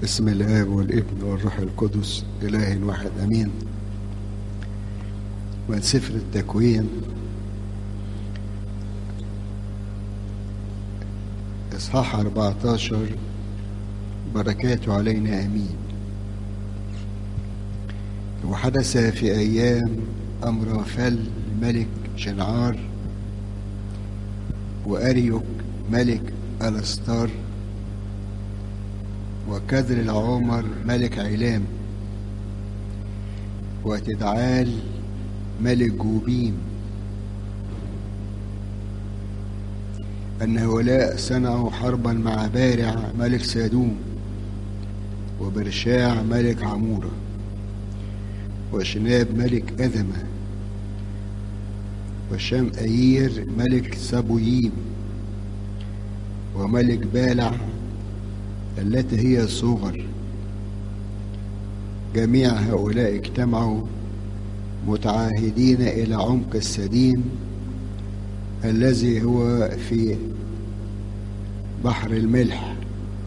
بسم الآب والابن والروح القدس إله واحد أمين من سفر التكوين إصحاح 14 بركاته علينا أمين وحدث في أيام أمرافل ملك شنعار وأريوك ملك ألستار وكدر العمر ملك علام وتدعال ملك جوبيم أن هؤلاء صنعوا حربا مع بارع ملك سادوم وبرشاع ملك عمورة وشناب ملك أذمة وشام أيير ملك سبوييم وملك بالع التي هي صغر جميع هؤلاء اجتمعوا متعاهدين إلى عمق السديم الذي هو في بحر الملح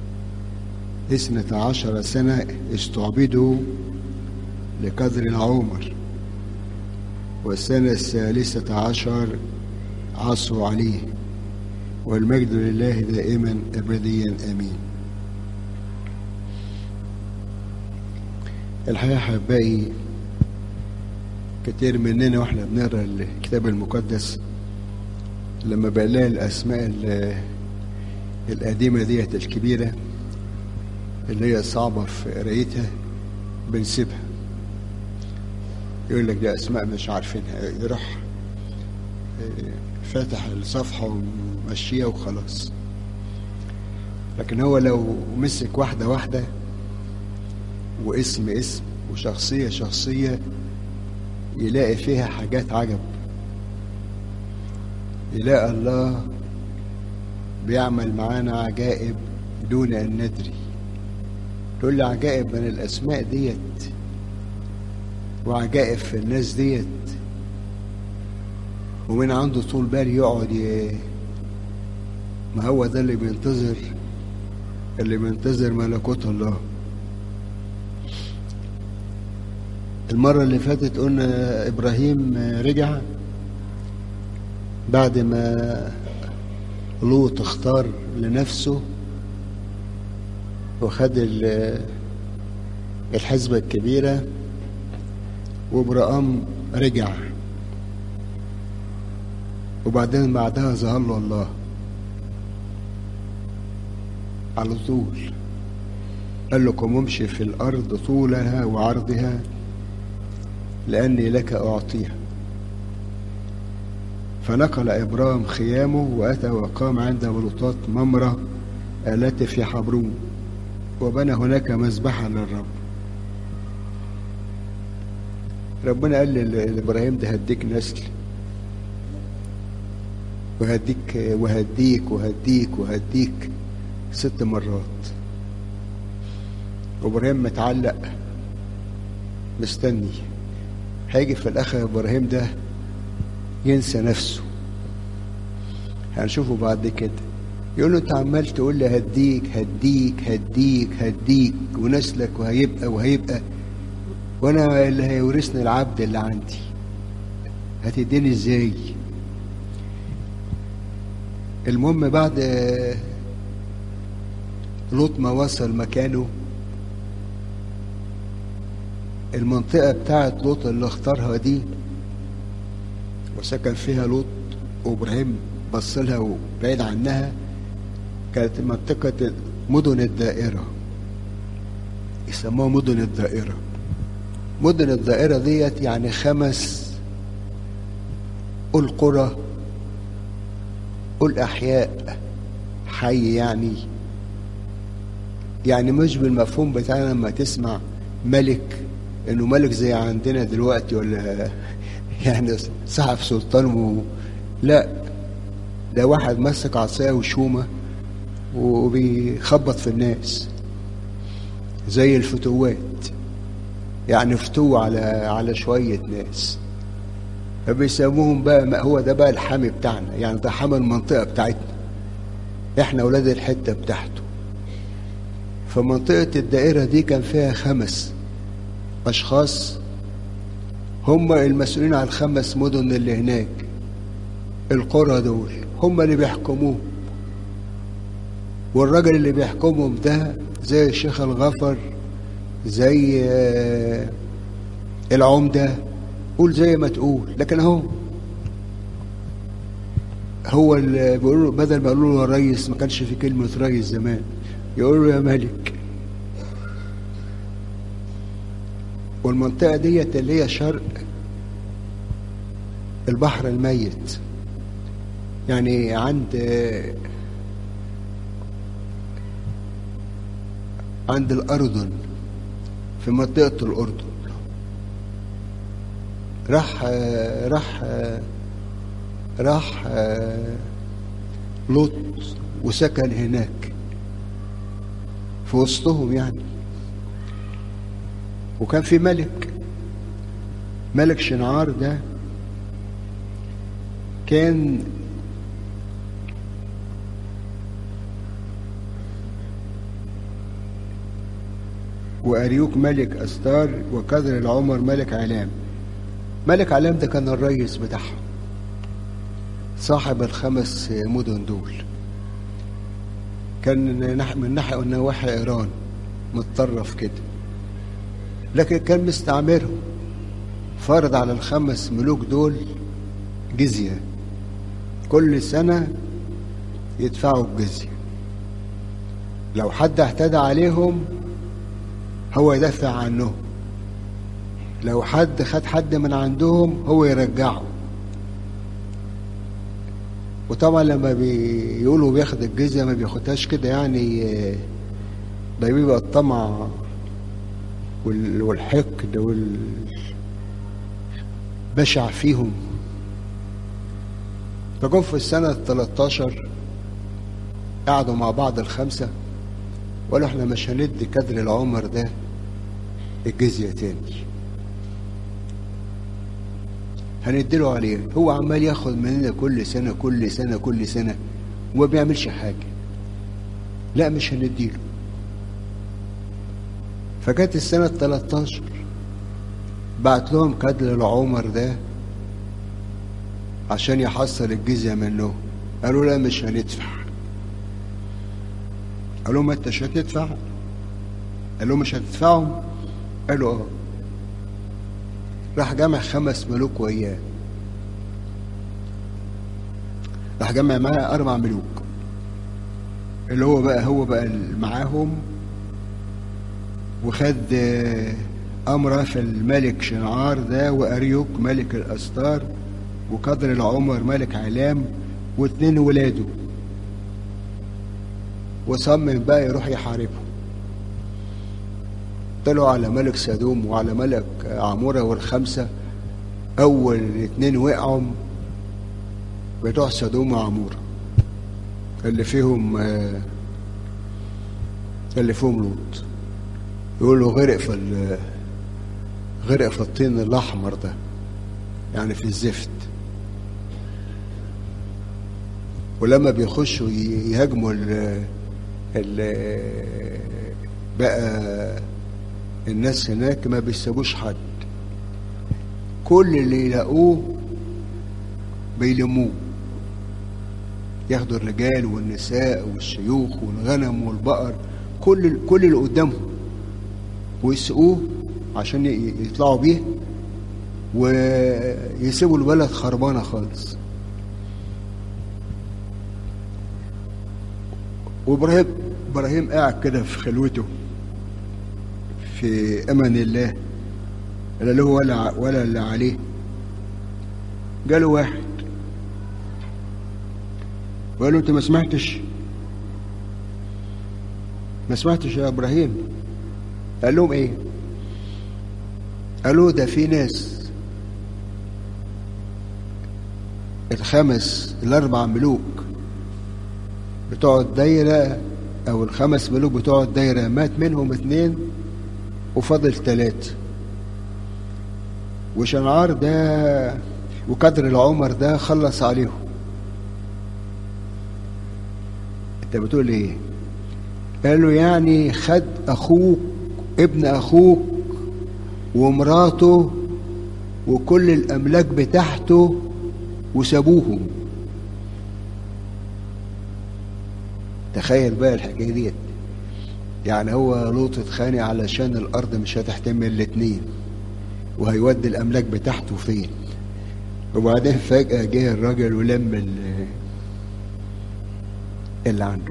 اثنة عشر سنة استعبدوا لقدر العمر والسنة الثالثة عشر عصوا عليه والمجد لله دائما أبديا آمين الحقيقة أحبائي كتير مننا واحنا بنقرا الكتاب المقدس لما بنلاقي الأسماء القديمة ديت الكبيرة اللي هي صعبة في قرايتها بنسيبها يقول لك دي أسماء مش عارفينها يروح فاتح الصفحة ومشيها وخلاص لكن هو لو مسك واحدة واحدة واسم اسم وشخصية شخصية يلاقي فيها حاجات عجب يلاقي الله بيعمل معانا عجائب دون أن ندري تقول لي عجائب من الأسماء ديت وعجائب في الناس ديت ومن عنده طول بال يقعد ي... ما هو ده اللي بينتظر اللي بينتظر ملكوت الله المرة اللي فاتت قلنا إبراهيم رجع بعد ما لوط اختار لنفسه وخد الحزبة الكبيرة وابراهام رجع وبعدين بعدها ظهر له الله على طول قال له قم امشي في الأرض طولها وعرضها لأني لك أعطيها فنقل إبرام خيامه وأتى وقام عند بلوطات ممرة التي في حبرون وبنى هناك مذبحا للرب ربنا قال لإبراهيم ده هديك نسل وهديك وهديك وهديك وهديك ست مرات وإبراهيم متعلق مستني هيجي في الاخر ابراهيم ده ينسى نفسه هنشوفه بعد كده يقول له انت عمال تقول لي هديك هديك هديك هديك ونسلك وهيبقى وهيبقى وانا اللي هيورثني العبد اللي عندي هتديني ازاي المهم بعد لوط ما وصل مكانه المنطقة بتاعت لوط اللي اختارها دي وسكن فيها لوط وابراهيم بص لها وبعيد عنها كانت منطقة مدن الدائرة يسموها مدن الدائرة مدن الدائرة ديت يعني خمس قول قرى قول أحياء حي يعني يعني مش بالمفهوم بتاعنا لما تسمع ملك انه ملك زي عندنا دلوقتي ولا يعني صاحب سلطان و... لا ده واحد مسك عصايه وشومه وبيخبط في الناس زي الفتوات يعني فتوة على على شوية ناس فبيسموهم بقى ما هو ده بقى الحامي بتاعنا يعني ده حامي المنطقة بتاعتنا احنا ولاد الحتة بتاعته فمنطقة الدائرة دي كان فيها خمس أشخاص هم المسؤولين عن الخمس مدن اللي هناك القرى دول هم اللي بيحكموه والراجل اللي بيحكمهم ده زي الشيخ الغفر زي العمدة قول زي ما تقول لكن هو هو اللي بيقولوا بدل ما يقولوا له يا ريس ما كانش في كلمة ريس زمان يقولوا له يا ملك والمنطقة ديت اللي هي شرق البحر الميت يعني عند عند الأردن في منطقة الأردن راح راح راح لوط وسكن هناك في وسطهم يعني وكان في ملك ملك شنعار ده كان وأريوك ملك أستار وكذر العمر ملك علام ملك علام ده كان الرئيس بتاعهم صاحب الخمس مدن دول كان من ناحية نواحي إيران متطرف كده لكن كان مستعمرهم فرض على الخمس ملوك دول جزية كل سنة يدفعوا الجزية لو حد اعتدى عليهم هو يدافع عنهم لو حد خد حد من عندهم هو يرجعه وطبعا لما بيقولوا بياخد الجزية ما بياخدهاش كده يعني ده بيبقى الطمع والحقد والبشع فيهم فجم في السنة 13 قعدوا مع بعض الخمسة وقالوا احنا مش هندي كدر العمر ده الجزية تاني هنديله عليه هو عمال ياخد مننا كل سنة كل سنة كل سنة وما بيعملش حاجة لا مش هنديله فجت السنة 13 بعت لهم كدر العمر ده عشان يحصل الجزية منه قالوا لا مش هندفع قالوا ما انتش هتدفع قالوا مش هتدفعهم قالوا اه راح جمع خمس ملوك وياه راح جمع معاه اربع ملوك اللي هو بقى هو بقى معاهم وخد امره في الملك شنعار ده واريوك ملك الاستار وقدر العمر ملك علام واتنين ولاده وصمم بقى يروح يحاربهم طلعوا على ملك سدوم وعلى ملك عمورة والخمسة أول اتنين وقعوا بتوع سدوم وعمورة اللي فيهم اللي فيهم لوط يقولوا غرق في غرق في الطين الأحمر ده يعني في الزفت ولما بيخشوا يهاجموا ال ال بقى الناس هناك ما بيسيبوش حد كل اللي يلاقوه بيلموه ياخدوا الرجال والنساء والشيوخ والغنم والبقر كل كل اللي قدامهم ويسقوه عشان يطلعوا بيه ويسيبوا البلد خربانه خالص وابراهيم ابراهيم قاعد كده في خلوته في امان الله لا له ولا ولا اللي عليه جاله واحد وقال له انت ما سمعتش ما سمعتش يا ابراهيم قال لهم ايه قالوا ده في ناس الخمس الاربع ملوك بتوع الدايرة او الخمس ملوك بتوع الدايرة مات منهم اتنين وفضل تلاتة وشنعار ده وقدر العمر ده خلص عليهم انت بتقول ايه قال له يعني خد اخوك ابن اخوك ومراته وكل الاملاك بتاعته وسابوهم تخيل بقى الحكايه ديت يعني هو لوط اتخانق علشان الارض مش هتحتمل الاتنين وهيودي الاملاك بتاعته فين وبعدين فجاه جه الراجل ولم ال- اللي عنده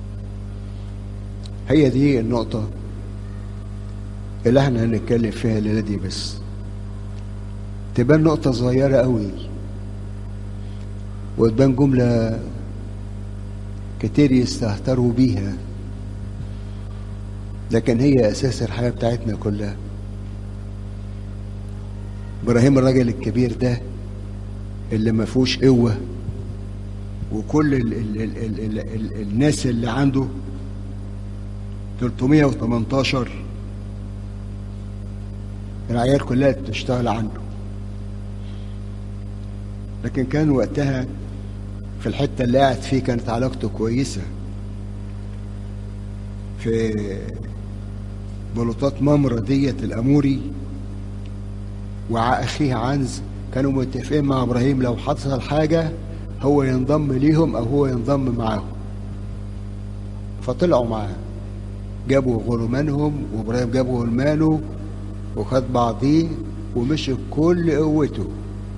هي دي النقطه اللي احنا هنتكلم فيها الليله دي بس تبان نقطه صغيره قوي وتبان جمله كتير يستهتروا بيها لكن هي اساس الحياه بتاعتنا كلها ابراهيم الراجل الكبير ده اللي ما فيهوش قوه وكل ال ال ال ال ال ال الناس اللي عنده 318 العيال كلها بتشتغل عنده لكن كان وقتها في الحته اللي قاعد فيه كانت علاقته كويسه في بلوطات ممرة ديت الأموري وأخيه عنز كانوا متفقين مع إبراهيم لو حصل حاجة هو ينضم ليهم أو هو ينضم معاهم فطلعوا معاه جابوا غرمانهم وإبراهيم جابوا غرمانه وخد بعضيه ومشي بكل قوته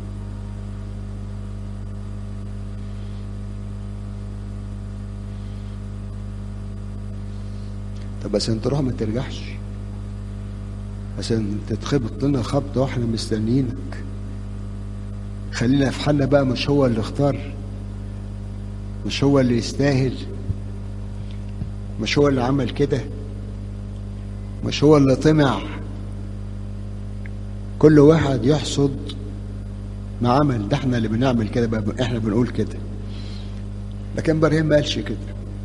طب بس انت روح ما ترجعش عشان تتخبط لنا خبطه واحنا مستنيينك خلينا في حالنا بقى مش هو اللي اختار مش هو اللي يستاهل مش هو اللي عمل كده مش هو اللي طمع كل واحد يحصد ما عمل ده احنا اللي بنعمل كده بقى احنا بنقول كده لكن ابراهيم ما قالش كده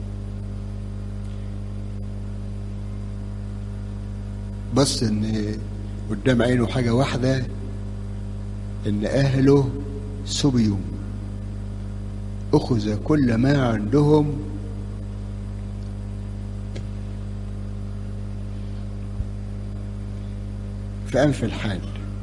بس ان قدام عينه حاجة واحدة ان اهله سبيوا اخذ كل ما عندهم في انف الحال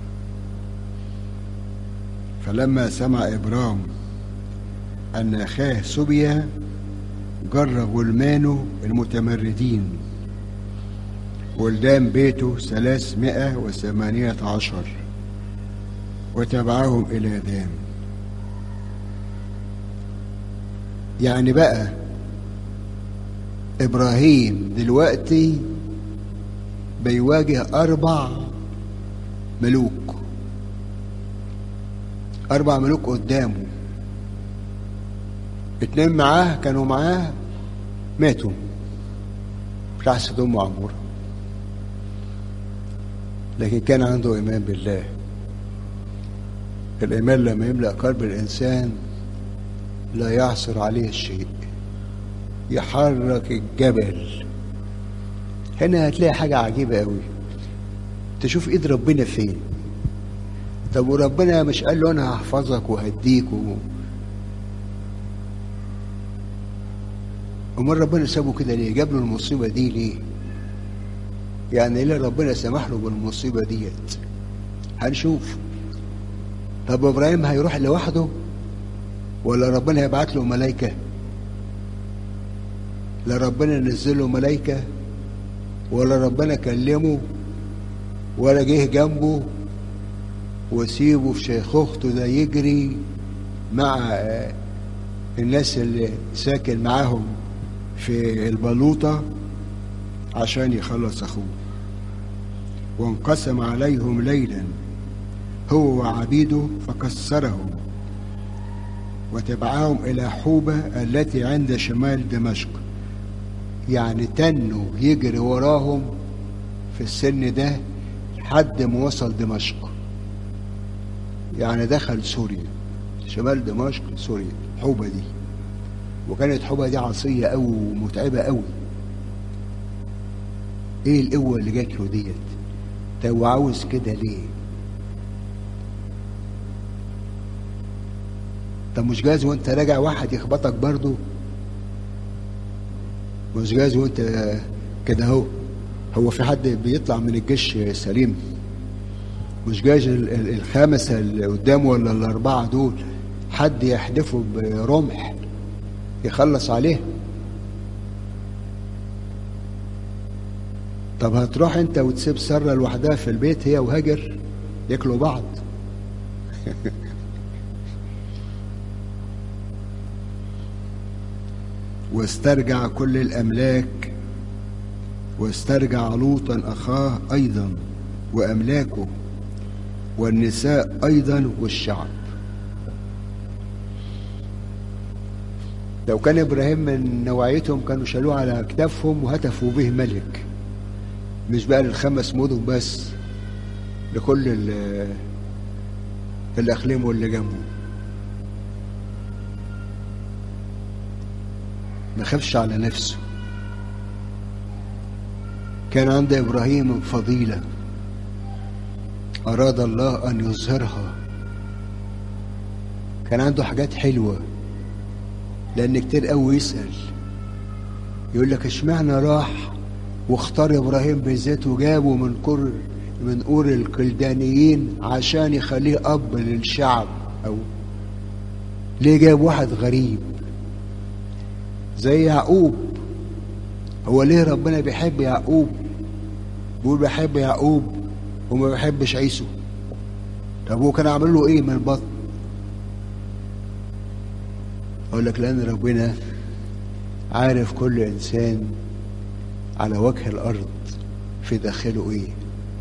فلما سمع ابرام ان اخاه سبيا جر غلمانه المتمردين ولدان بيته ثلاثمائة وثمانية عشر وتبعهم إلى دان يعني بقى إبراهيم دلوقتي بيواجه أربع ملوك أربع ملوك قدامه اتنين معاه كانوا معاه ماتوا بتاع سدوم وعمورة لكن كان عنده إيمان بالله الإيمان لما يملأ قلب الإنسان لا يعصر عليه الشيء يحرك الجبل هنا هتلاقي حاجة عجيبة قوي تشوف ايد ربنا فين طب وربنا مش قال له انا هحفظك وهديك و... امال ربنا سابه كده ليه جاب له المصيبه دي ليه يعني ليه ربنا سمح له بالمصيبه ديت هنشوف طب ابراهيم هيروح لوحده ولا ربنا هيبعت له ملائكه لا ربنا نزل له ملائكه ولا ربنا كلمه ولا جه جنبه وسيبه في شيخوخته ده يجري مع الناس اللي ساكن معاهم في البلوطة عشان يخلص أخوه وانقسم عليهم ليلا هو وعبيده فكسرهم وتبعهم إلى حوبة التي عند شمال دمشق يعني تنوا يجري وراهم في السن ده لحد ما وصل دمشق يعني دخل سوريا شمال دمشق سوريا حوبة دي وكانت حوبة دي عصية أوي ومتعبة أوي ايه القوة اللي جات له ديت طب وعاوز كده ليه طب مش جايز وانت راجع واحد يخبطك برضه مش جايز وانت كده اهو هو في حد بيطلع من الجيش سليم مش جايز ال- ال- الخمسة اللي قدامه ولا الأربعة دول حد يحدفه برمح يخلص عليه طب هتروح انت وتسيب سارة لوحدها في البيت هي وهاجر ياكلوا بعض واسترجع كل الأملاك واسترجع لوطا أخاه أيضا وأملاكه والنساء أيضا والشعب لو كان إبراهيم من نوعيتهم كانوا شالوه على أكتافهم وهتفوا به ملك مش بقى للخمس مدن بس لكل ال- الأقليم واللي جنبه ما خافش على نفسه كان عند إبراهيم فضيلة أراد الله أن يظهرها كان عنده حاجات حلوة لأن كتير قوي يسأل يقول لك اشمعنى راح واختار إبراهيم بالذات وجابه من كر من أور الكلدانيين عشان يخليه أب للشعب أو ليه جاب واحد غريب زي يعقوب هو ليه ربنا بيحب يعقوب بيقول بحب يعقوب وما بيحبش عيسو طب هو كان عامل له ايه من البطن اقول لك لان ربنا عارف كل انسان على وجه الارض في داخله ايه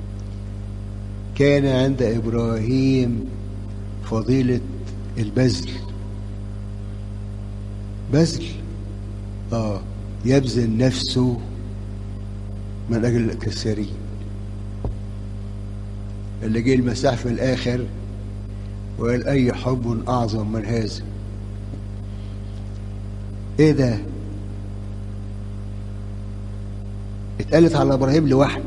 كان عند ابراهيم فضيله البذل بذل اه يبذل نفسه من اجل الكثيرين اللي جه المسيح في الاخر وقال اي حب اعظم من هذا ايه ده اتقالت على ابراهيم لوحده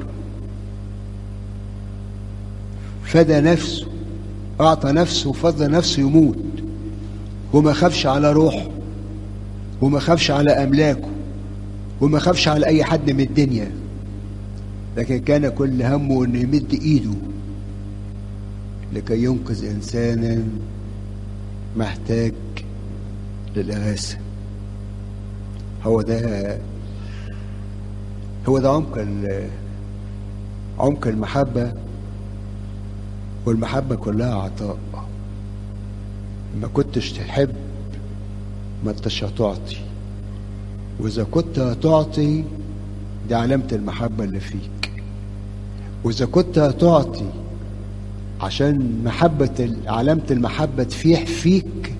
فدى نفسه اعطى نفسه وفضل نفسه يموت وما خافش على روحه وما خافش على املاكه وما خافش على اي حد من الدنيا لكن كان كل همه انه يمد ايده لكي ينقذ انسانا محتاج للاغاثه هو ده هو ده عمق ال- عمق المحبه والمحبه كلها عطاء ما كنتش تحب ما انتش هتعطي واذا كنت هتعطي دي علامة المحبة اللي فيك واذا كنت هتعطي عشان محبة ال- علامة المحبة تفيح فيك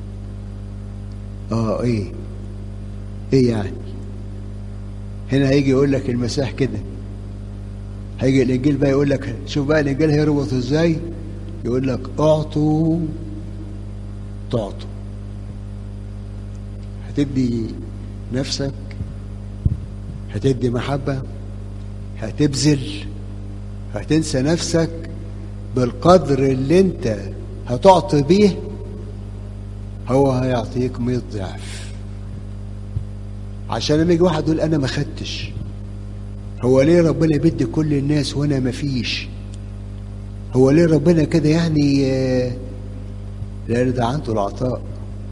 اه ايه ايه يعني هنا هيجي يقول لك المسيح كده هيجي الانجيل بقى يقول لك شوف بقى الانجيل هيربط ازاي يقول لك اعطوا تعطوا هتدي نفسك هتدي محبة هتبذل هتنسى نفسك بالقدر اللي انت هتعطي بيه هو هيعطيك 100 ضعف عشان لما يجي واحد يقول انا ما خدتش هو ليه ربنا بيدي كل الناس وانا ما فيش هو ليه ربنا كده يعني آه، لان ده عنده العطاء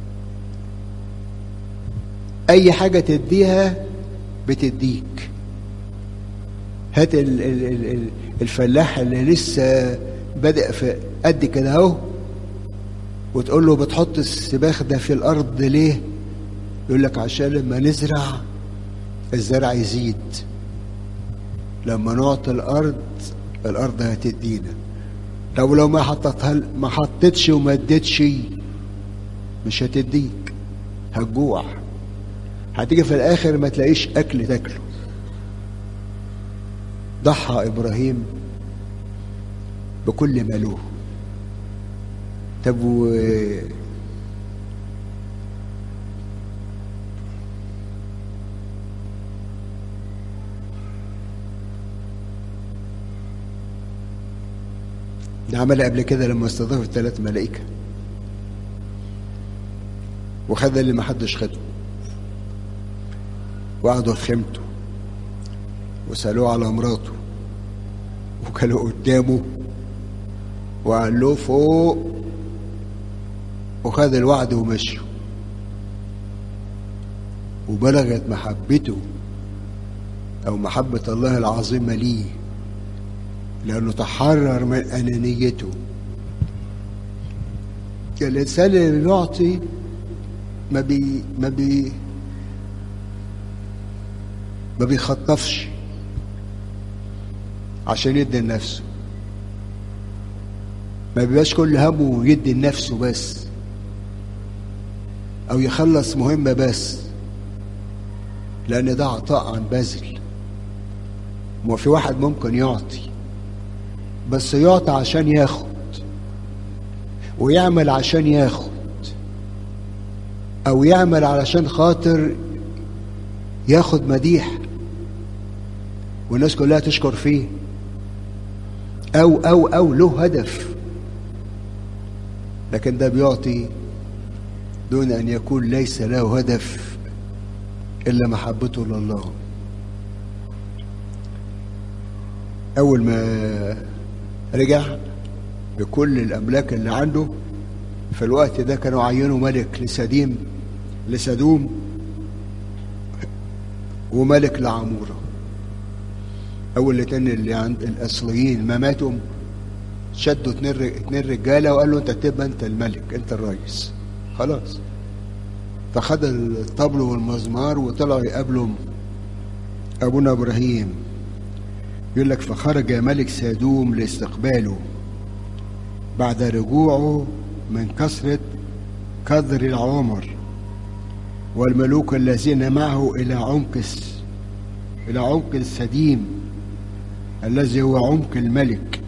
اي حاجه تديها بتديك هات ال- ال- ال- ال- الفلاح اللي لسه بادئ في قد كده اهو وتقول له بتحط السباخ ده في الارض ليه يقول لك عشان لما نزرع الزرع يزيد لما نعطي الارض الارض هتدينا طب لو ما حطتها ما حطيتش وما اديتش مش هتديك هتجوع هتيجي في الاخر ما تلاقيش اكل تاكله ضحى ابراهيم بكل ما له طب و ده عمل قبل كده لما استضاف الثلاث ملائكة وخد اللي ما حدش خده وقعدوا في خيمته وسألوه على مراته وكانوا قدامه وقال له فوق وخد الوعد ومشوا وبلغت محبته أو محبة الله العظيمة ليه لأنه تحرر من أنانيته الإنسان اللي بيعطي ما بي ما بي ما بيخطفش عشان يدي لنفسه ما بيبقاش كل همه يدي لنفسه بس او يخلص مهمة بس لان ده عطاء عن بذل ما في واحد ممكن يعطي بس يعطي عشان ياخد ويعمل عشان ياخد او يعمل علشان خاطر ياخد مديح والناس كلها تشكر فيه او او او له هدف لكن ده بيعطي دون ان يكون ليس له هدف الا محبته لله اول ما رجع بكل الاملاك اللي عنده في الوقت ده كانوا عينوا ملك لسديم لسدوم وملك لعموره اول الاتنين اللي عند الاصليين ما ماتوا شدوا اتنين اتنين رجاله وقال له انت تبقى انت الملك انت الرئيس خلاص فخد الطبل والمزمار وطلعوا يقابلوا ابونا ابراهيم يقول لك فخرج ملك سادوم لاستقباله بعد رجوعه من كثرة كدر العمر والملوك الذين معه إلى عمق إلى عمق السديم الذي هو عمق الملك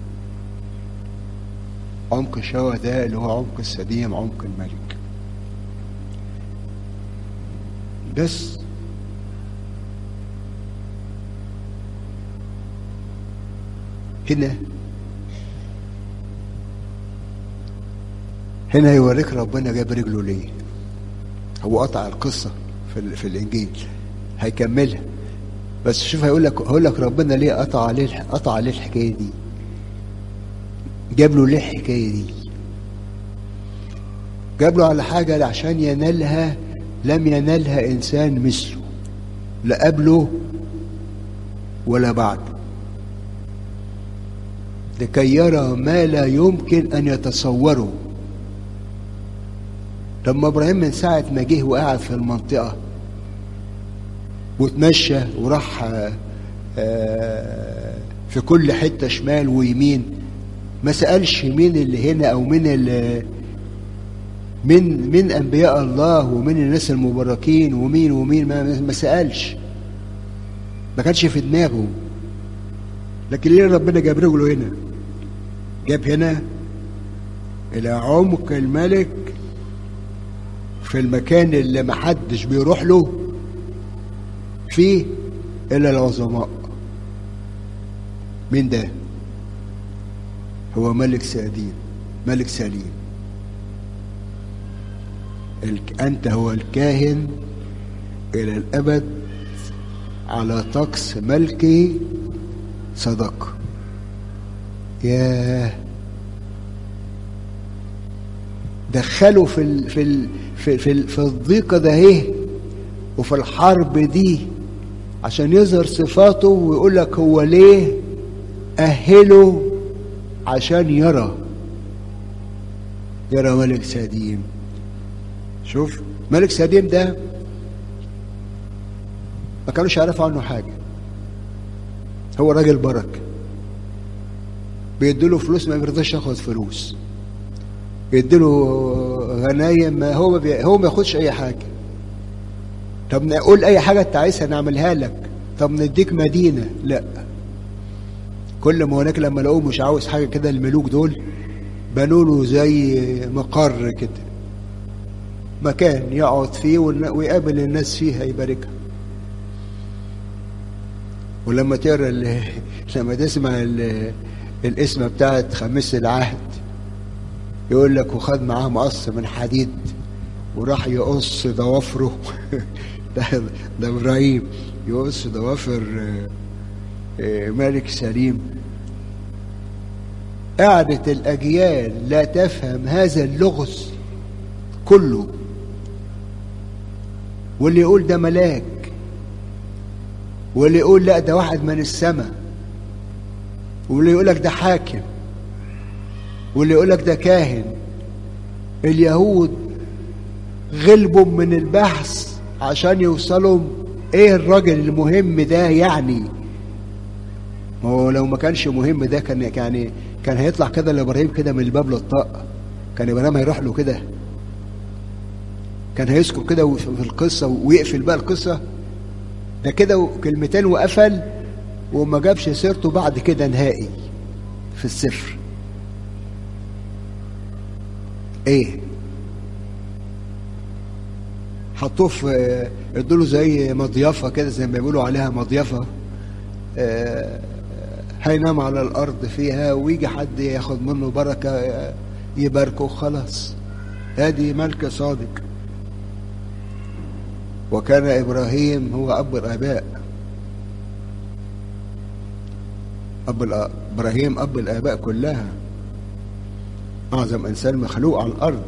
عمق شوى ده اللي هو عمق السديم عمق الملك بس هنا هنا يوريك ربنا جاب رجله ليه هو قطع القصه في, في الانجيل هيكملها بس شوف هيقول لك هقول لك ربنا ليه قطع عليه قطع عليه الحكايه دي جاب له ليه الحكايه دي جاب له على حاجه عشان ينالها لم ينالها انسان مثله لا قبله ولا بعده لكي يرى ما لا يمكن ان يتصوره لما ابراهيم من ساعه ما جه وقعد في المنطقه وتمشى وراح في كل حته شمال ويمين ما سالش مين اللي هنا او مين اللي من من انبياء الله ومن الناس المباركين ومين ومين ما, ما سالش ما كانش في دماغه لكن ليه ربنا جاب رجله هنا جاب هنا الى عمق الملك في المكان اللي محدش بيروح له فيه الا العظماء مين ده هو ملك سادين ملك سليم أنت هو الكاهن إلى الأبد على طقس ملكي صدق ياه دخلوا في ال في ال في في, ال في الضيقه ده ايه وفي الحرب دي عشان يظهر صفاته ويقول لك هو ليه أهله عشان يرى يرى ملك سديم شوف ملك سديم ده ما كانوش يعرفوا عنه حاجة هو راجل بركة بيديله فلوس ما بيرضاش ياخد فلوس بيديله غنايم ما هو بي... هو ما ياخدش اي حاجه طب نقول اي حاجه انت عايزها نعملها لك طب نديك مدينه لا كل ما هناك لما لقوه مش عاوز حاجه كده الملوك دول بنوا له زي مقر كده مكان يقعد فيه ويقابل الناس فيها يباركها ولما تقرا لما تسمع الاسم بتاعت خميس العهد يقول لك وخد معاه مقص من حديد وراح يقص ضوافره ده, ده ابراهيم يقص ضوافر آه، آه، ملك سليم قعدت الاجيال لا تفهم هذا اللغز كله واللي يقول ده ملاك واللي يقول لا ده واحد من السماء واللي يقول لك ده حاكم واللي يقول لك ده كاهن اليهود غلبوا من البحث عشان يوصلوا ايه الراجل المهم ده يعني ما هو لو ما كانش مهم ده كان يعني كان هيطلع كده لابراهيم كده من الباب للطاق كان ابراهيم هيروح له كده كان هيسكت كده في القصه ويقفل بقى القصه ده كده كلمتين وقفل وما جابش سيرته بعد كده نهائي في السفر ايه حطوه في ادوا له زي مضيفه كده زي ما بيقولوا عليها مضيفه آه، هينام على الارض فيها ويجي حد ياخد منه بركه آه، يباركه خلاص ادي ملك صادق وكان ابراهيم هو اب الاباء اب الأ- ابراهيم اب الاباء كلها اعظم انسان مخلوق على الارض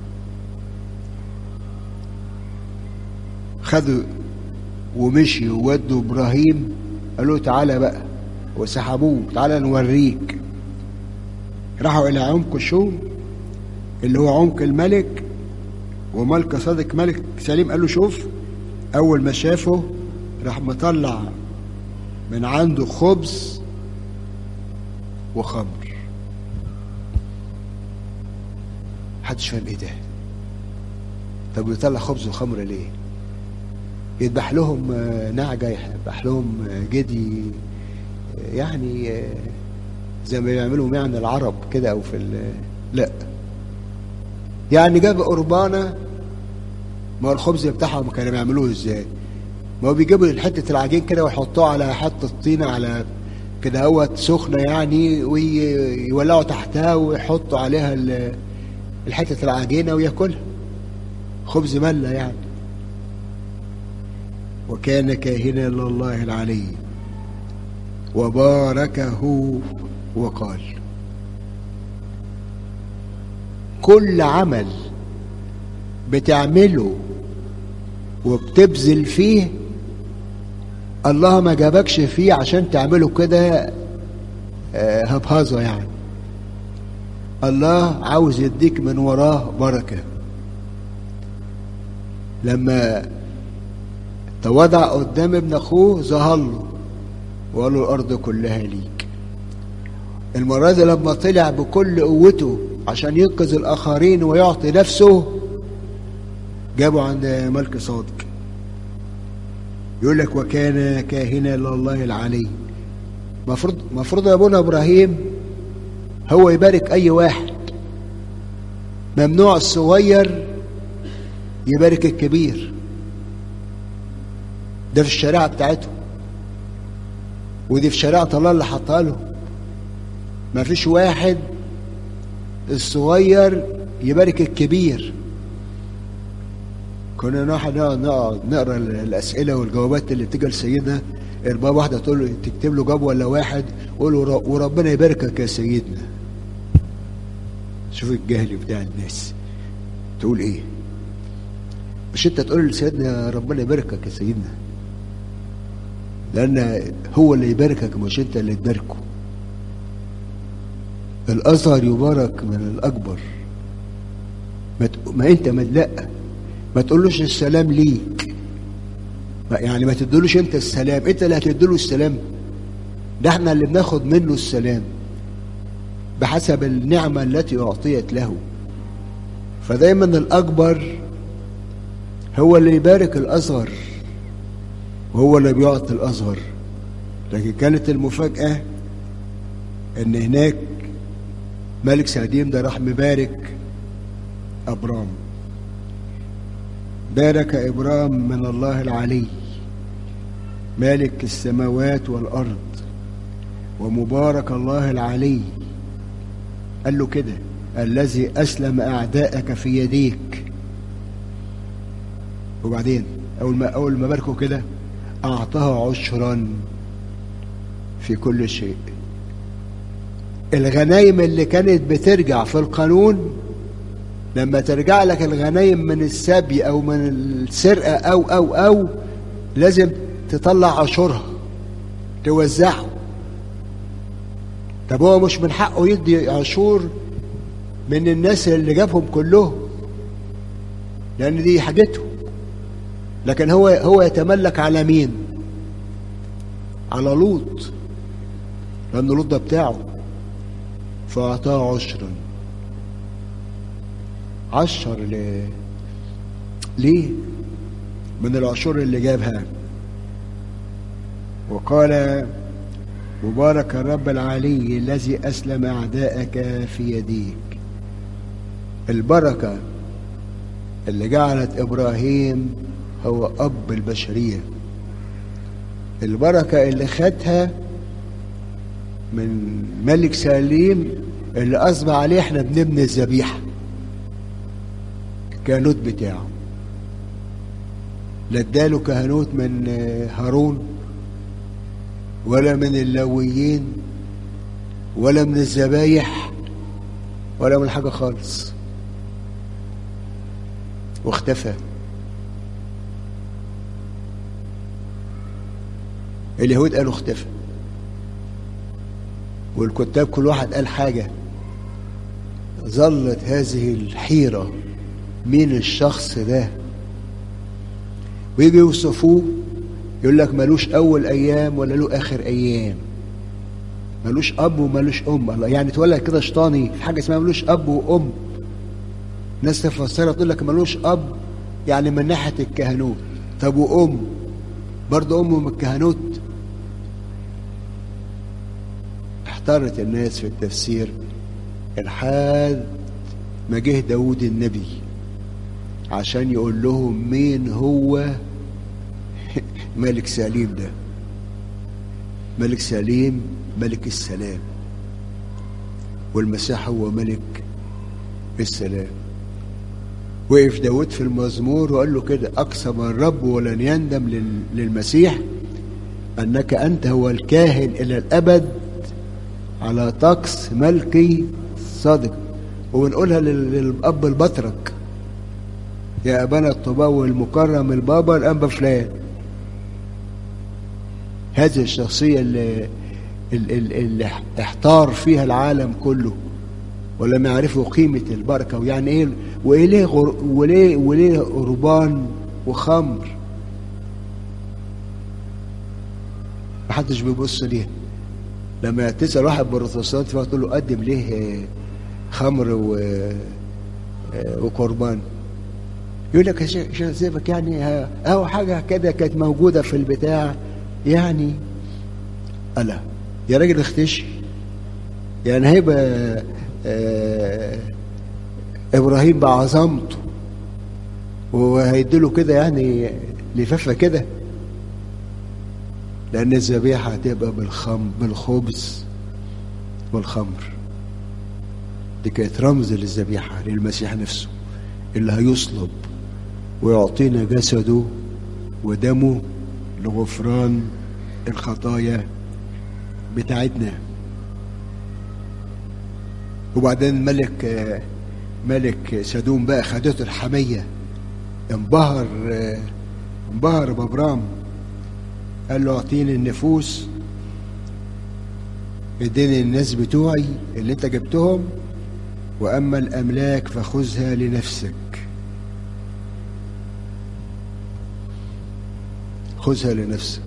خدوا ومشي وودوا ابراهيم قالوا تعالى بقى وسحبوه تعالى نوريك راحوا الى عمق الشوم اللي هو عمق الملك وملك صادق ملك سليم قال له شوف اول ما شافه راح مطلع من عنده خبز وخمر محدش فاهم ايه ده طب بيطلع خبز وخمر ليه يذبح لهم آه، نعجة يذبح لهم آه، جدي آه، يعني آه، زي ما بيعملوا يعني العرب كده او في ال- لا يعني جاب قربانة ما هو الخبز بتاعهم كانوا بيعملوه ازاي ما هو بيجيبوا حتة العجين كده ويحطوها على حتة طينة على كده هوت سخنة يعني ويولعوا تحتها ويحطوا عليها ال- الحتة العجينة وياكلها خبز ملة يعني وكان كاهنا لله العلي وباركه وقال كل عمل بتعمله وبتبذل فيه الله ما جابكش فيه عشان تعمله كده آه، هبهظة يعني الله عاوز يديك من وراه بركة لما تواضع قدام ابن اخوه ظهر له وقال له الارض كلها ليك المرة دي لما طلع بكل قوته عشان ينقذ الاخرين ويعطي نفسه جابه عند ملك صادق يقول لك وكان كاهنا لله العلي مفروض مفروض يا ابونا ابراهيم هو يبارك اي واحد ممنوع الصغير يبارك الكبير ده في الشريعه بتاعته ودي في شريعه الله اللي حطها له ما فيش واحد الصغير يبارك الكبير كنا نقعد نقعد نقعد نقرا الاسئله والجوابات اللي بتيجي لسيدنا ارباب واحده تقول له تكتب له جاب ولا واحد قول له ر- وربنا يباركك يا سيدنا شوف الجهل بتاع الناس تقول ايه مش انت تقول لسيدنا ربنا يباركك يا سيدنا لان هو اللي يباركك مش انت اللي تباركه الاصغر يبارك من الاكبر ما, ت... ما انت ما لا ما تقولوش السلام ليك ما يعني ما تدلوش انت السلام انت اللي هتديله السلام ده احنا اللي بناخد منه السلام بحسب النعمة التي أعطيت له فدايما الأكبر هو اللي يبارك الأصغر وهو اللي بيعطي الأصغر لكن كانت المفاجأة إن هناك ملك سعديم ده راح مبارك أبرام بارك إبرام من الله العلي مالك السماوات والأرض ومبارك الله العلي قال له كده الذي أسلم أعداءك في يديك وبعدين أول ما أول ما باركوا كده أعطاها عشرا في كل شيء الغنايم اللي كانت بترجع في القانون لما ترجع لك الغنايم من السبي او من السرقه او او او لازم تطلع عشورها توزعه طب هو مش من حقه يدي عشور من الناس اللي جابهم كلهم لان دي حاجته لكن هو هو يتملك على مين على لوط لان لوط ده بتاعه فاعطاه عشرا عشر ل... ليه من العشور اللي جابها وقال مبارك الرب العلي الذي أسلم أعداءك في يديك البركة اللي جعلت إبراهيم هو أب البشرية البركة اللي خدها من ملك سليم اللي أصبح عليه احنا بنبني الذبيحة الكهنوت بتاعه لا اداله كهنوت من هارون ولا من اللويين ولا من الذبايح ولا من حاجة خالص واختفى اليهود قالوا اختفى والكتاب كل واحد قال حاجة ظلت هذه الحيرة مين الشخص ده ويجي يوصفوه يقول لك ملوش أول أيام ولا له آخر أيام ملوش أب وملوش أم الله يعني تولد كده شيطاني في حاجة اسمها ملوش أب وأم ناس تفسرها تقول لك ملوش أب يعني من ناحية الكهنوت طب وأم برضه أمه من الكهنوت احتارت الناس في التفسير لحد ما جه داود النبي عشان يقول لهم مين هو ملك سليم ده ملك سليم ملك السلام والمسيح هو ملك السلام وقف داود في المزمور وقال له كده أقسم الرب ولن يندم للمسيح أنك أنت هو الكاهن إلى الأبد على طقس ملكي صادق وبنقولها للأب البطرك يا أبانا الطباوي المكرم البابا الأنبا فلان هذه الشخصية اللي, اللي, اللي احتار فيها العالم كله ولم يعرفوا قيمة البركة ويعني ايه وايه ليه غر وليه وليه قربان وخمر محدش بيبص ليه لما تسأل واحد بروتستانت فتقول له قدم ليه خمر و وقربان يقول لك يا شيخ سيبك يعني اهو حاجه كده كانت موجوده في البتاع يعني الا يا راجل اختشي يعني هيبقى آه ابراهيم بعظمته وهيديله كده يعني لفافه كده لان الذبيحه هتبقى بالخم بالخبز والخمر دي كانت رمز للذبيحه للمسيح نفسه اللي هيصلب ويعطينا جسده ودمه لغفران الخطايا بتاعتنا وبعدين ملك ملك سدوم بقى خدته الحمية انبهر انبهر بابرام قال له اعطيني النفوس اديني الناس بتوعي اللي انت جبتهم واما الاملاك فخذها لنفسك خذها لنفسك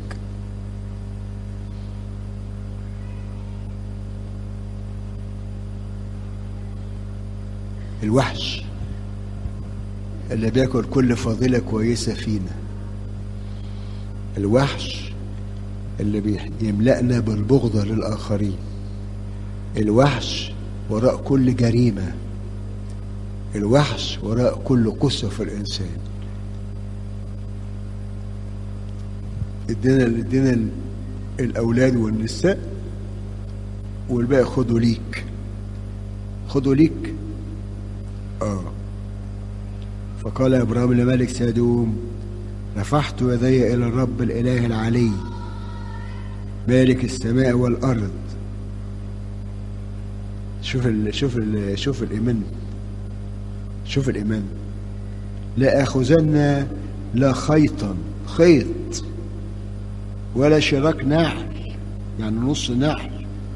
الوحش اللي بياكل كل فضيلة كويسة فينا الوحش اللي بيملأنا بالبغضة للآخرين الوحش وراء كل جريمة الوحش وراء كل قصة في الإنسان ادينا ادينا الأولاد والنساء والباقي خدوا ليك خدوا ليك اه فقال ابراهيم لملك سدوم رفعت يدي إلى الرب الإله العلي مالك السماء والأرض شوف ال شوف ال شوف الإيمان شوف الإيمان لا أخذن لا خيطا خيط ولا شراك نعل يعني نص نعل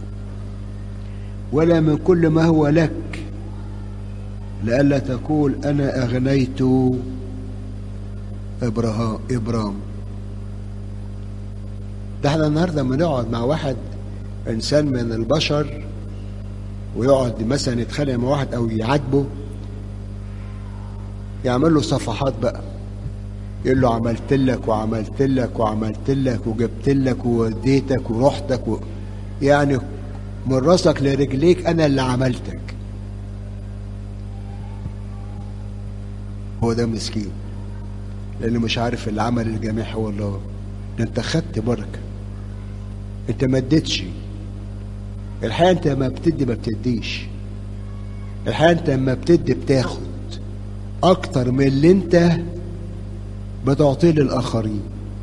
ولا من كل ما هو لك لئلا تقول أنا أغنيت إبراهام إبرام ده احنا النهارده لما نقعد مع واحد إنسان من البشر ويقعد مثلا يتخانق مع واحد أو يعاتبه يعمل له صفحات بقى يقول له عملت لك وعملت لك وعملت لك وجبت لك ووديتك ورحتك و... يعني من راسك لرجليك انا اللي عملتك هو ده مسكين لانه مش عارف اللي عمل الجميع هو الله ده انت خدت بركه انت ما اديتش الحقيقه انت ما بتدي ما بتديش الحقيقه انت لما بتدي بتاخد اكتر من اللي انت بتعطيه للاخرين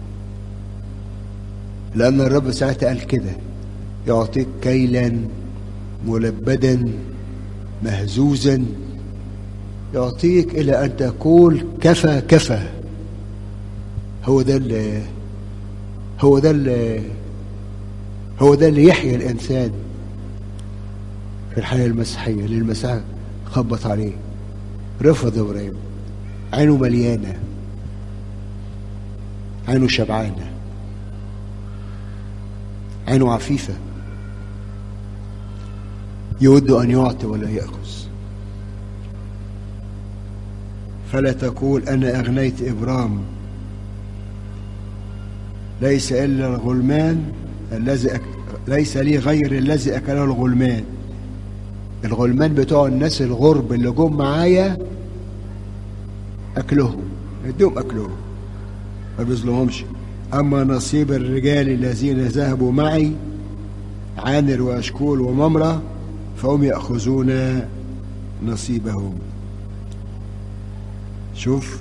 لان الرب ساعتها قال كده يعطيك كيلا ملبدا مهزوزا يعطيك الى ان تقول كفى كفى هو ده اللي هو ده اللي هو ده اللي يحيي الانسان في الحياه المسيحيه اللي المسيح خبط عليه رفض ابراهيم عينه مليانه عينه شبعانه عينه عفيفه يود ان يعطي ولا ياخذ فلا تقول انا اغنيت ابرام ليس الا الغلمان الذي أك... ليس لي غير الذي اكله الغلمان الغلمان بتوع الناس الغرب اللي جم معايا اكلهم اديهم اكلهم ما بيظلمهمش اما نصيب الرجال الذين ذهبوا معي عانر واشكول وممره فهم ياخذون نصيبهم شوف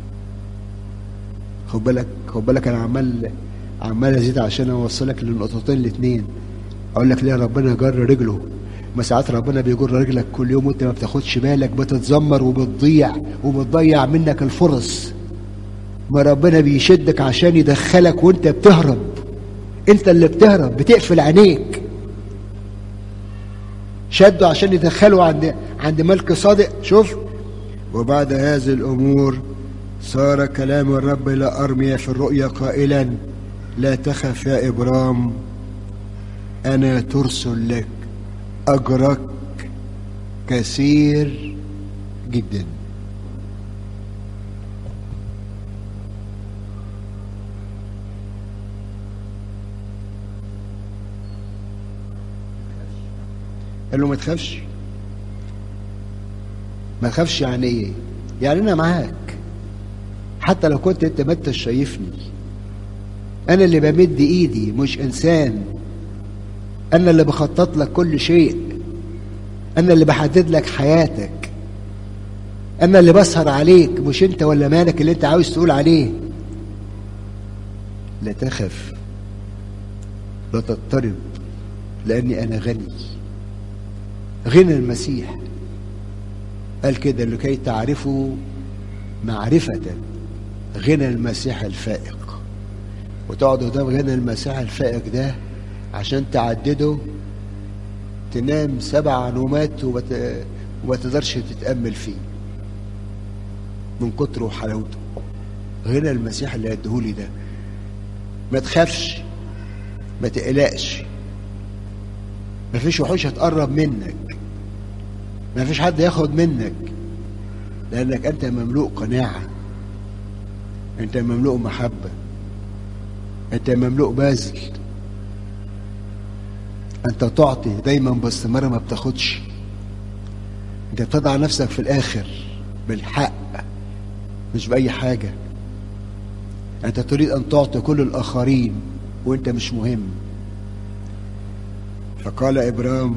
خد بالك خد بالك انا عمال عمال ازيد عشان اوصلك للنقطتين الاثنين اقول لك ليه ربنا جر رجله ما ساعات ربنا بيجر رجلك كل يوم وانت ما بتاخدش بالك بتتذمر وبتضيع وبتضيع منك الفرص ما ربنا بيشدك عشان يدخلك وانت بتهرب انت اللي بتهرب بتقفل عينيك شده عشان يدخله عند عند ملك صادق شوف وبعد هذه الامور صار كلام الرب الى ارميا في الرؤيا قائلا لا تخف يا ابرام انا ترسل لك اجرك كثير جدا قال له ما تخافش ما تخافش يعني ايه يعني انا معاك حتى لو كنت انت ما انتش شايفني انا اللي بمد ايدي مش انسان انا اللي بخطط لك كل شيء انا اللي بحدد لك حياتك انا اللي بسهر عليك مش انت ولا مالك اللي انت عاوز تقول عليه لا تخف لا تضطرب لاني انا غني غنى المسيح قال كده لكي تعرفوا معرفة غنى المسيح الفائق وتقعد قدام غنى المسيح الفائق ده عشان تعدده تنام سبع نومات وما وما تقدرش تتأمل فيه من كتره وحلاوته غنى المسيح اللي هيديهولي ده ما تخافش ما تقلقش ما فيش وحوش هتقرب منك ما فيش حد ياخد منك لانك انت مملوء قناعه انت مملوء محبه انت مملوء بذل انت تعطي دايما باستمرار ما بتاخدش انت بتضع نفسك في الاخر بالحق مش باي حاجه انت تريد ان تعطي كل الاخرين وانت مش مهم فقال ابرام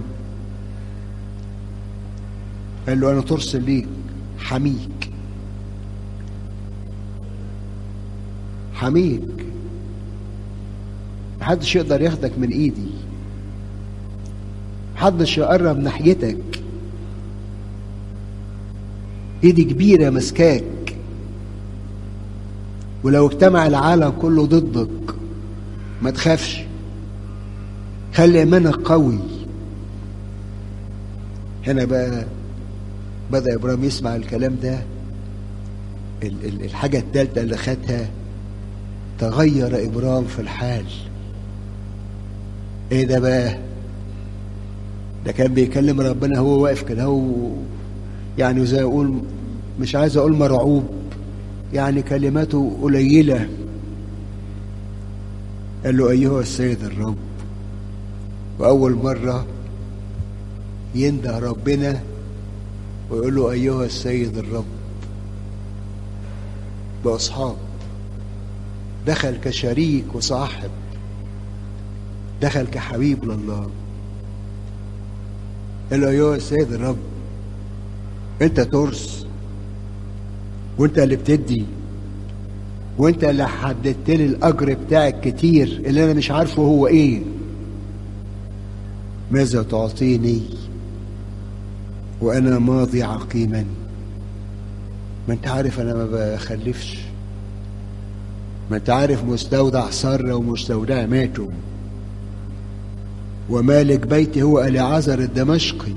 قال له انا ترسل ليك حميك حميك محدش يقدر ياخدك من ايدي محدش يقرب ناحيتك ايدي كبيره مسكاك ولو اجتمع العالم كله ضدك ما تخافش خلي ايمانك قوي هنا بقى بدا ابراهيم يسمع الكلام ده الحاجه الثالثه اللي خدها تغير ابراهيم في الحال ايه ده بقى ده كان بيكلم ربنا هو واقف كده هو يعني زي اقول مش عايز اقول مرعوب يعني كلماته قليله قال له ايها السيد الرب واول مره ينده ربنا ويقول له ايها السيد الرب باصحاب دخل كشريك وصاحب دخل كحبيب لله قال له ايها السيد الرب انت ترس وانت اللي بتدي وانت اللي حددت لي الاجر بتاعك كتير اللي انا مش عارفه هو ايه ماذا تعطيني وانا ماضي عقيما ما انت عارف انا ما بخلفش ما انت عارف مستودع سارة ومستودع ماتوا ومالك بيتي هو اليعازر الدمشقي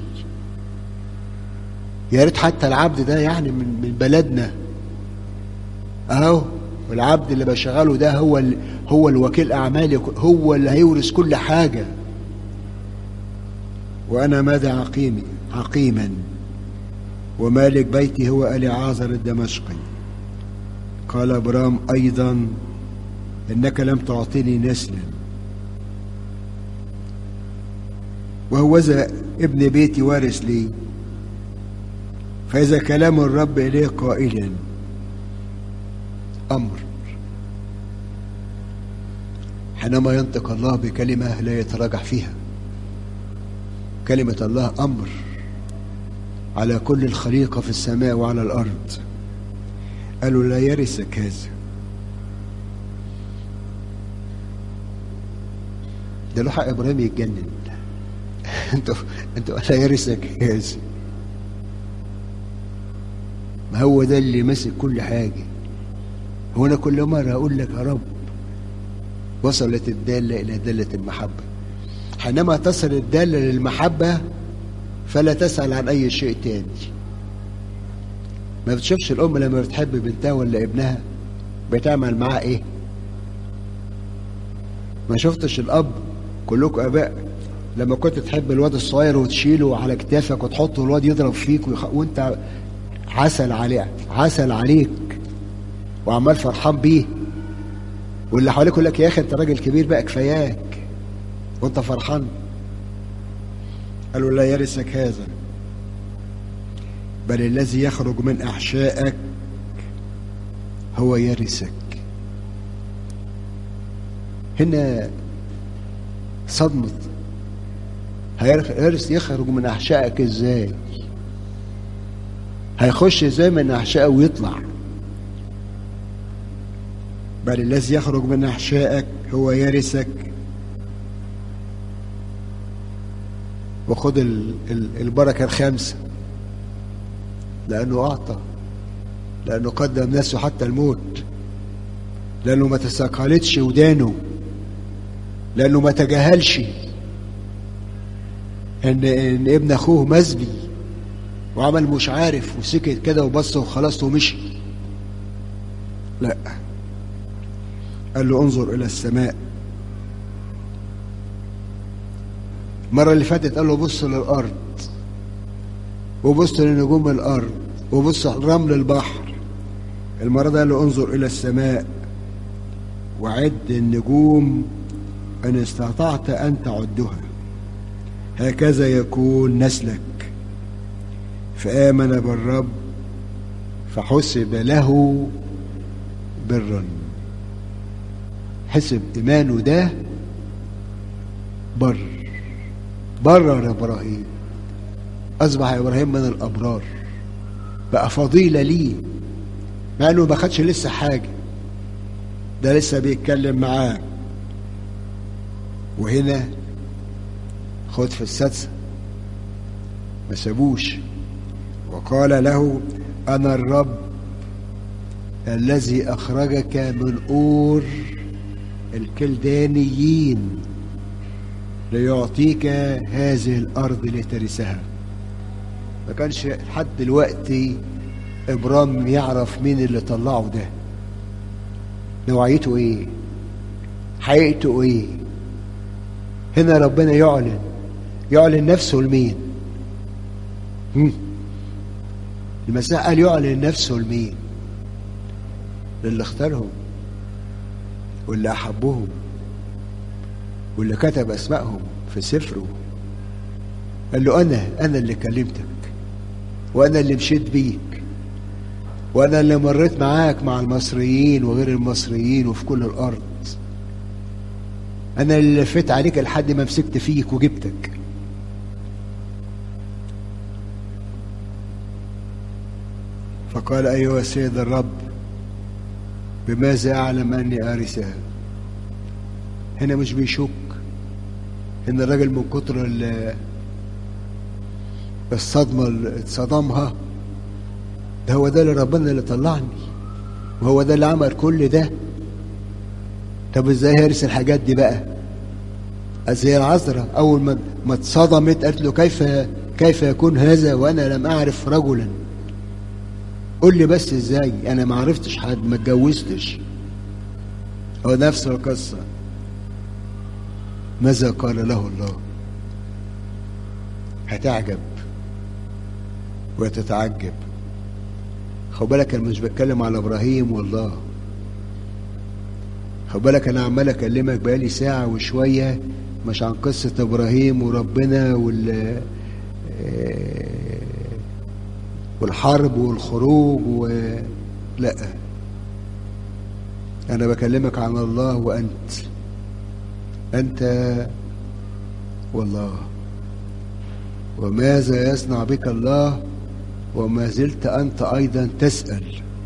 يا ريت حتى العبد ده يعني من من بلدنا اهو والعبد اللي بشغله ده هو ال هو الوكيل اعمالي هو اللي هيورث كل حاجه وانا ماذا عقيمي عقيما ومالك بيتي هو اليعازر الدمشقي قال ابرام ايضا انك لم تعطني نسلا وهوذا ابن بيتي وارث لي فإذا كلام الرب إليه قائلا أمر حينما ينطق الله بكلمة لا يتراجع فيها كلمة الله أمر على كل الخليقة في السماء وعلى الأرض قالوا لا يرثك هذا ده له حق إبراهيم يتجنن انتوا انتوا لا يرثك هذا ما هو ده اللي ماسك كل حاجة هو أنا كل مرة أقول لك يا رب وصلت الدالة إلى دالة المحبة حينما تصل الدالة للمحبة فلا تسأل عن أي شيء تاني ما بتشوفش الأم لما بتحب بنتها ولا ابنها بتعمل معاه إيه ما شفتش الأب كلكم آباء لما كنت تحب الواد الصغير وتشيله على كتافك وتحطه الواد يضرب فيك ويخ... وانت عسل عليه عسل عليك وعمال فرحان بيه واللي حواليك يقول لك يا اخي انت راجل كبير بقى كفاياك وانت فرحان قالوا لا يرثك هذا بل الذي يخرج من احشائك هو يرثك هنا صدمة هيرث يخرج من احشائك ازاي هيخش ازاي من احشائه ويطلع بل الذي يخرج من احشائك هو يرثك وخد ال ال البركه الخامسه لانه اعطى لانه قدم نفسه حتى الموت لانه ما تثقلتش ودانه لانه ما تجاهلش ان ان ابن اخوه مزبي وعمل مش عارف وسكت كده وبص وخلاص ومشي لا قال له انظر الى السماء المرة اللي فاتت قال له بص للأرض وبص لنجوم الأرض وبص لرمل البحر المرة دي قال له انظر إلى السماء وعد النجوم إن استطعت أن تعدها هكذا يكون نسلك فآمن بالرب فحسب له برا حسب إيمانه ده بر برر إبراهيم أصبح إبراهيم من الأبرار بقى فضيلة ليه مع إنه ما خدش لسه حاجة ده لسه بيتكلم معاه وهنا خد في السادسة ما سابوش وقال له أنا الرب الذي أخرجك من أور الكلدانيين ليعطيك هذه الأرض لترثها ما كانش لحد دلوقتي إبرام يعرف مين اللي طلعه ده نوعيته إيه حقيقته إيه هنا ربنا يعلن يعلن نفسه لمين هم؟ المسيح قال يعلن نفسه لمين للي اختارهم واللي أحبهم واللي كتب أسمائهم في سفره قال له أنا أنا اللي كلمتك وأنا اللي مشيت بيك وأنا اللي مريت معاك مع المصريين وغير المصريين وفي كل الأرض أنا اللي لفيت عليك لحد ما مسكت فيك وجبتك فقال أيها السيد الرب بماذا أعلم أني آرثها هنا مش بيشك هنا الراجل من كتر الصدمة اللي اتصدمها ده هو ده اللي ربنا اللي طلعني وهو ده اللي عمل كل ده طب ازاي هيرث الحاجات دي بقى زي العذراء اول ما ما اتصدمت قالت له كيف كيف يكون هذا وانا لم اعرف رجلا قول لي بس ازاي انا ما عرفتش حد ما اتجوزتش هو نفس القصه ماذا قال له الله هتعجب وتتعجب خد بالك انا مش بتكلم على ابراهيم والله خد بالك انا عمال اكلمك بقالي ساعه وشويه مش عن قصه ابراهيم وربنا وال والحرب والخروج و لا انا بكلمك عن الله وانت انت والله وماذا يصنع بك الله وما زلت انت ايضا تسال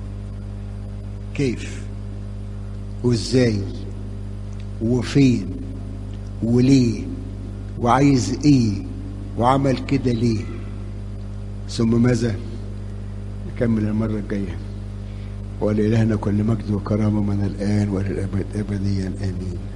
كيف وازاي وفين وليه وعايز ايه وعمل كده ليه ثم ماذا نكمل المرة الجاية ولإلهنا كل مجد وكرامة من الآن وللأبد أبديا آمين